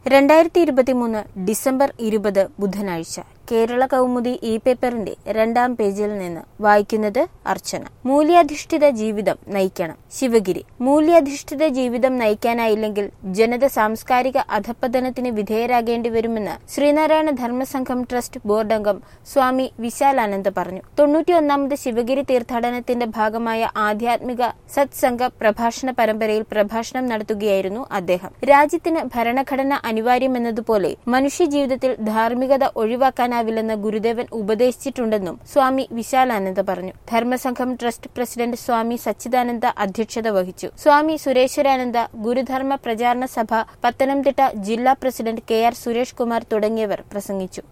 രണ്ടായിരത്തി ഇരുപത്തിമൂന്ന് ഡിസംബർ ഇരുപത് ബുധനാഴ്ച കേരള കൗമുദി ഇ പേപ്പറിന്റെ രണ്ടാം പേജിൽ നിന്ന് വായിക്കുന്നത് അർച്ചന മൂല്യാധിഷ്ഠിത ജീവിതം നയിക്കണം ശിവഗിരി മൂല്യാധിഷ്ഠിത ജീവിതം നയിക്കാനായില്ലെങ്കിൽ ജനത സാംസ്കാരിക അധപ്പതനത്തിന് വിധേയരാകേണ്ടി വരുമെന്ന് ശ്രീനാരായണ ധർമ്മസംഘം ട്രസ്റ്റ് ബോർഡ് അംഗം സ്വാമി വിശാലാനന്ദ് പറഞ്ഞു തൊണ്ണൂറ്റിയൊന്നാമത് ശിവഗിരി തീർത്ഥാടനത്തിന്റെ ഭാഗമായ ആധ്യാത്മിക സത്സംഗ പ്രഭാഷണ പരമ്പരയിൽ പ്രഭാഷണം നടത്തുകയായിരുന്നു അദ്ദേഹം രാജ്യത്തിന് ഭരണഘടന അനിവാര്യമെന്നതുപോലെ മനുഷ്യജീവിതത്തിൽ ധാർമ്മികത ഒഴിവാക്കാനാവില്ലെന്ന് ഗുരുദേവൻ ഉപദേശിച്ചിട്ടുണ്ടെന്നും സ്വാമി വിശാലാനന്ദ പറഞ്ഞു ധർമ്മസംഘം ട്രസ്റ്റ് പ്രസിഡന്റ് സ്വാമി സച്ചിദാനന്ദ അധ്യക്ഷത വഹിച്ചു സ്വാമി സുരേശ്വരാനന്ദ ഗുരുധർമ്മ പ്രചാരണ സഭ പത്തനംതിട്ട ജില്ലാ president K R Suresh Kumar തുടങ്ങിയവർ പ്രസംഗിച്ചു